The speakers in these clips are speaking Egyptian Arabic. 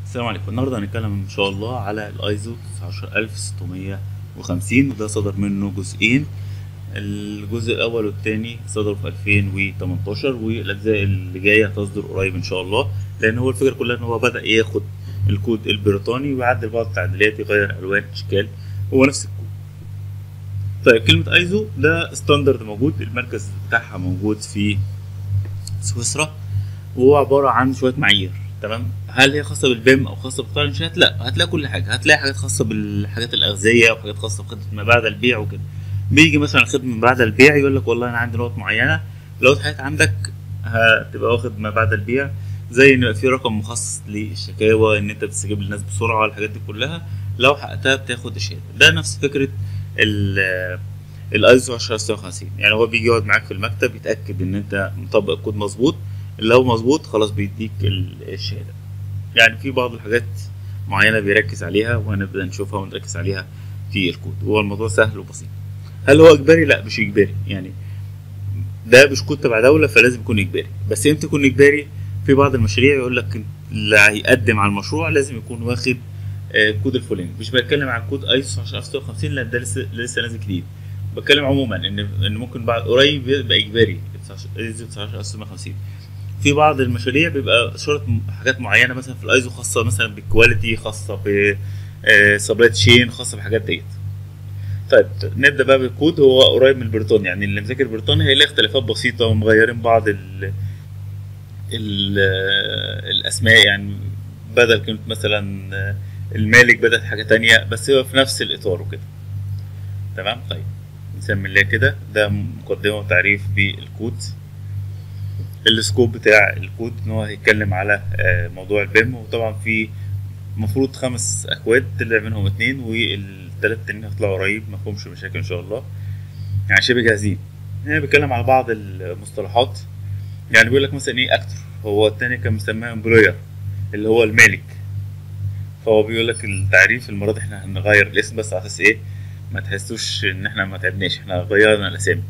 السلام عليكم النهارده هنتكلم ان شاء الله على الايزو 19650 وده صدر منه جزئين الجزء الاول والثاني صدروا في 2018 والاجزاء اللي جايه هتصدر قريب ان شاء الله لان هو الفكره كلها ان هو بدا ياخد الكود البريطاني ويعدل بعض التعديلات يغير الوان اشكال هو نفس الكود طيب كلمه ايزو ده ستاندرد موجود المركز بتاعها موجود في سويسرا وهو عباره عن شويه معايير تمام هل هي خاصه بالبيم او خاصه بقطاع الانشاءات لا هتلاقي كل حاجه هتلاقي حاجات خاصه بالحاجات الاغذيه وحاجات خاصه بخدمه ما بعد البيع وكده بيجي مثلا خدمه ما بعد البيع يقول لك والله انا عندي نقط معينه لو اتحققت عندك هتبقى واخد ما بعد البيع زي ان يبقى في رقم مخصص للشكاوى ان انت بتستجيب للناس بسرعه الحاجات دي كلها لو حققتها بتاخد الشهاده ده نفس فكره الايزو 10056 يعني هو بيجي يقعد معاك في المكتب يتاكد ان انت مطبق الكود مظبوط لو مظبوط خلاص بيديك الشهاده يعني في بعض الحاجات معينه بيركز عليها وهنبدا نشوفها ونركز عليها في الكود هو الموضوع سهل وبسيط هل هو اجباري لا مش اجباري يعني ده مش كود تبع دوله فلازم يكون اجباري بس امتى يكون اجباري في بعض المشاريع يقول لك اللي هيقدم على المشروع لازم يكون واخد الكود الفلاني مش بتكلم عن كود ايسو 10056 لان ده لسه لسه نازل جديد بتكلم عموما ان ان ممكن بعد قريب يبقى اجباري ايزو 10050 في بعض المشاريع بيبقى شرط حاجات معينه مثلا في الايزو خاصه مثلا بالكواليتي خاصه ب سبلاي تشين خاصه بالحاجات ديت طيب نبدا بقى بالكود هو قريب من البريطاني يعني اللي مذاكر بريطاني هيلاقي اختلافات بسيطه ومغيرين بعض ال ال الاسماء يعني بدل كلمه مثلا المالك بدل حاجه تانية بس هو في نفس الاطار وكده تمام طيب نسمي الله كده ده مقدمه وتعريف بالكود السكوب بتاع الكود ان هو هيتكلم على موضوع البيم وطبعا في المفروض خمس اكواد طلع منهم اتنين والتلات التانيين هيطلعوا قريب مفهومش مشاكل ان شاء الله يعني شبه جاهزين هنا بيتكلم على بعض المصطلحات يعني بيقول لك مثلا ايه اكتر هو التاني كان مسماه امبلوير اللي هو المالك فهو بيقول لك التعريف المره دي احنا هنغير الاسم بس على اساس ايه ما تحسوش ان احنا ما تعبناش احنا غيرنا الاسامي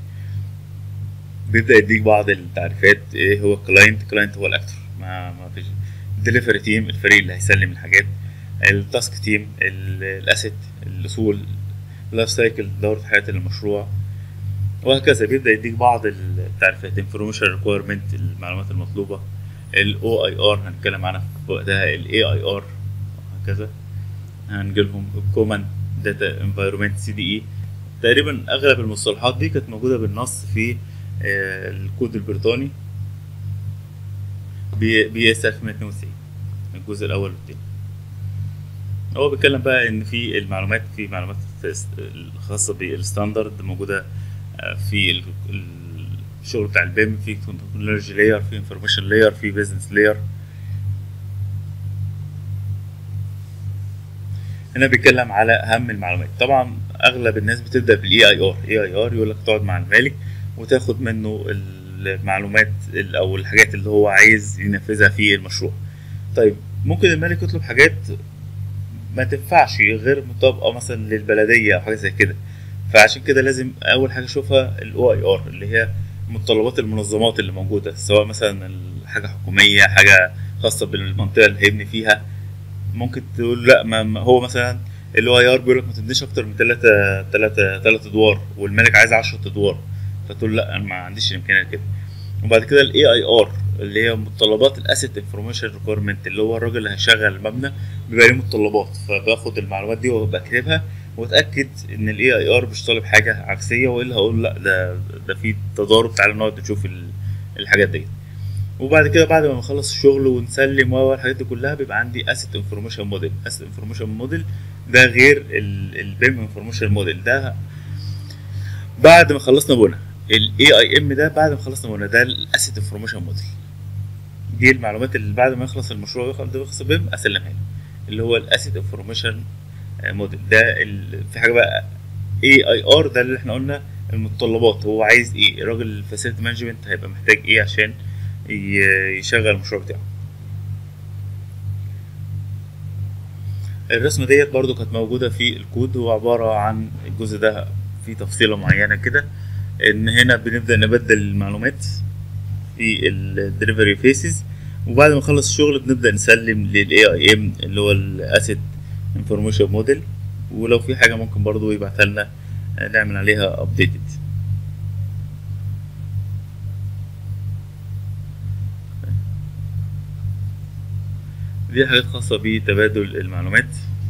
بيبدا يديك بعض التعريفات ايه هو الكلاينت الكلاينت هو الاكتر ما ما فيش الدليفري تيم الفريق اللي هيسلم الحاجات التاسك تيم الاسيت الاصول اللايف سايكل دوره حياه المشروع وهكذا بيبدا يديك بعض التعريفات انفورميشن ريكويرمنت المعلومات المطلوبه الاو اي ار هنتكلم عنها في وقتها الاي اي ار وهكذا هنجيلهم الكومن داتا انفايرمنت سي دي اي تقريبا اغلب المصطلحات دي كانت موجوده بالنص في الكود البريطاني بي اس اف 192 الجزء الاول والثاني هو بيتكلم بقى ان في المعلومات في معلومات الخاصه بالستاندرد موجوده في الشغل بتاع البيم في تكنولوجي لاير في انفورميشن لاير في بزنس لاير هنا بيتكلم على اهم المعلومات طبعا اغلب الناس بتبدا بالاي اي ار اي اي ار يقول لك تقعد مع المالك وتاخد منه المعلومات او الحاجات اللي هو عايز ينفذها في المشروع طيب ممكن المالك يطلب حاجات ما تنفعش غير مطابقه مثلا للبلديه او حاجه زي كده فعشان كده لازم اول حاجه اشوفها الاو اي ار اللي هي متطلبات المنظمات اللي موجوده سواء مثلا حاجه حكوميه حاجه خاصه بالمنطقه اللي هيبني فيها ممكن تقول لا ما هو مثلا الاو اي ار بيقول لك ما تبنيش اكتر من ثلاثة ثلاثة ثلاثة ادوار والمالك عايز 10 ادوار فتقول لا انا ما عنديش الامكانيات كده وبعد كده الاي اي ار اللي هي متطلبات الاسيت انفورميشن ريكويرمنت اللي هو الراجل اللي هيشغل المبنى بيبقى ليه متطلبات فباخد المعلومات دي وبكتبها واتاكد ان الاي اي ار مش طالب حاجه عكسيه والا هقول لا ده ده في تضارب تعالى نقعد نشوف الحاجات دي وبعد كده بعد ما نخلص الشغل ونسلم والحاجات دي كلها بيبقى عندي اسيت انفورميشن موديل اسيت انفورميشن موديل ده غير البيم انفورميشن موديل ده بعد ما خلصنا بنا الاي اي ام ده بعد ما خلصنا بنا ده الاسيت انفورميشن موديل دي المعلومات اللي بعد ما يخلص المشروع يخلص بيم اسلمها له اللي هو الاسيت انفورميشن موديل ده في حاجه بقى اي اي ار ده اللي احنا قلنا المتطلبات هو عايز ايه الراجل الفاسيلتي مانجمنت هيبقى محتاج ايه عشان يشغل المشروع بتاعه الرسمه ديت برضو كانت موجوده في الكود هو عباره عن الجزء ده فيه تفصيله معينه كده ان هنا بنبدا نبدل المعلومات في الدليفري فيسز وبعد ما نخلص الشغل بنبدا نسلم للاي اي ام اللي هو الاسيت انفورميشن موديل ولو في حاجه ممكن برضو يبعتها لنا آه، نعمل عليها ابديتد دي حاجات خاصة بتبادل المعلومات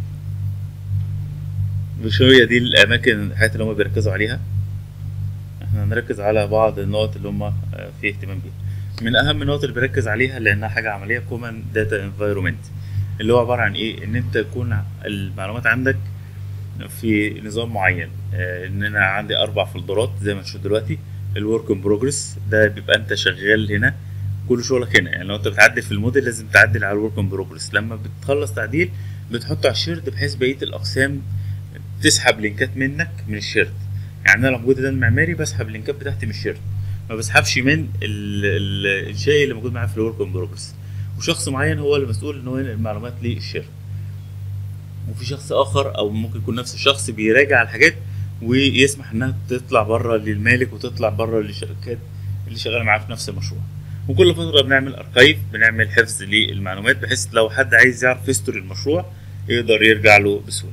بشوية دي الأماكن الحاجات اللي هم بيركزوا عليها احنا هنركز على بعض النقط اللي هم في اهتمام بيها من أهم النقط اللي بيركز عليها لأنها حاجة عملية كومن داتا انفايرومنت اللي هو عبارة عن إيه؟ إن أنت يكون المعلومات عندك في نظام معين آه، إن أنا عندي أربع فولدرات زي ما تشوف دلوقتي الورك ان بروجرس ده بيبقى أنت شغال هنا كل شغلك هنا يعني لو انت بتعدل في الموديل لازم تعدل على الورك ان بروجرس لما بتخلص تعديل بتحطه على الشيرد بحيث بقيه الاقسام تسحب لينكات منك من الشيرد يعني انا لو موجود ده المعماري بسحب اللينكات بتاعتي من الشيرد ما بسحبش من ال- ال- الشيء اللي موجود معايا في الورك ان بروجرس وشخص معين هو المسؤول ان هو ينقل المعلومات للشيرد وفي شخص اخر او ممكن يكون نفس الشخص بيراجع الحاجات ويسمح انها تطلع بره للمالك وتطلع بره للشركات اللي شغاله معاه في نفس المشروع وكل فتره بنعمل اركايف بنعمل حفظ للمعلومات بحيث لو حد عايز يعرف هيستوري المشروع يقدر يرجع له بسهوله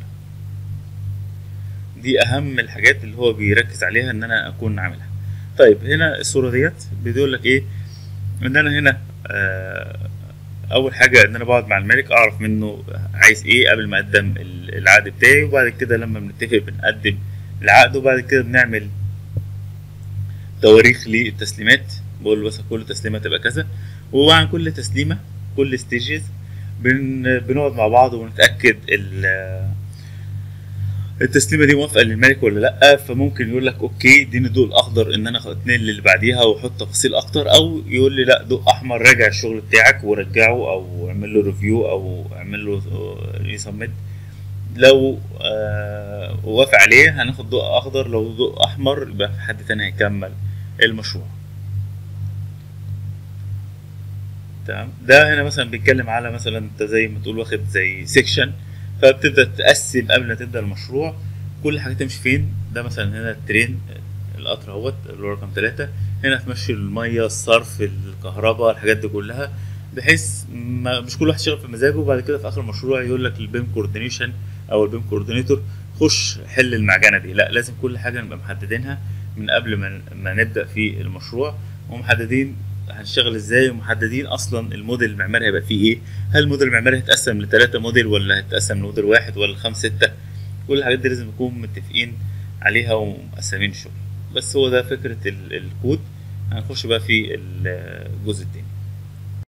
دي اهم الحاجات اللي هو بيركز عليها ان انا اكون عاملها طيب هنا الصوره ديت بيقول لك ايه ان انا هنا آه اول حاجه ان انا بقعد مع المالك اعرف منه عايز ايه قبل ما اقدم ال- العقد بتاعي وبعد كده لما بنتفق بنقدم العقد وبعد كده بنعمل تواريخ للتسليمات بقول له بس كل تسليمه تبقى كذا وعن كل تسليمه كل ستيجز بن بنقعد مع بعض ونتاكد ال- التسليمه دي موافقه للمالك ولا لا فممكن يقول لك اوكي اديني ضوء الاخضر ان انا اتنقل للي بعديها واحط تفاصيل اكتر او يقول لي لا ضوء احمر راجع الشغل بتاعك ورجعه او اعمل له ريفيو او اعمل له يسمت لو آه وافق عليه هناخد ضوء اخضر لو ضوء احمر يبقى في حد تاني هيكمل المشروع تمام ده هنا مثلا بيتكلم على مثلا انت زي ما تقول واخد زي سيكشن فبتبدا تقسم قبل ما تبدا المشروع كل حاجه تمشي فين ده مثلا هنا الترين القطر اهوت اللي هو رقم ثلاثة هنا تمشي الميه الصرف الكهرباء الحاجات دي كلها بحيث ما مش كل واحد شغال في مزاجه وبعد كده في اخر المشروع يقول لك البيم كوردينيشن او البيم كوردينيتور خش حل المعجنه دي لا لازم كل حاجه نبقى محددينها من قبل ما ما نبدا في المشروع ومحددين هنشتغل ازاي ومحددين اصلا الموديل المعماري هيبقى فيه ايه هل الموديل المعماري هيتقسم لثلاثة موديل ولا هيتقسم لموديل واحد ولا خمس ستة كل الحاجات دي لازم نكون متفقين عليها ومقسمين الشغل بس هو ده فكرة ال- الكود هنخش بقى في الجزء التاني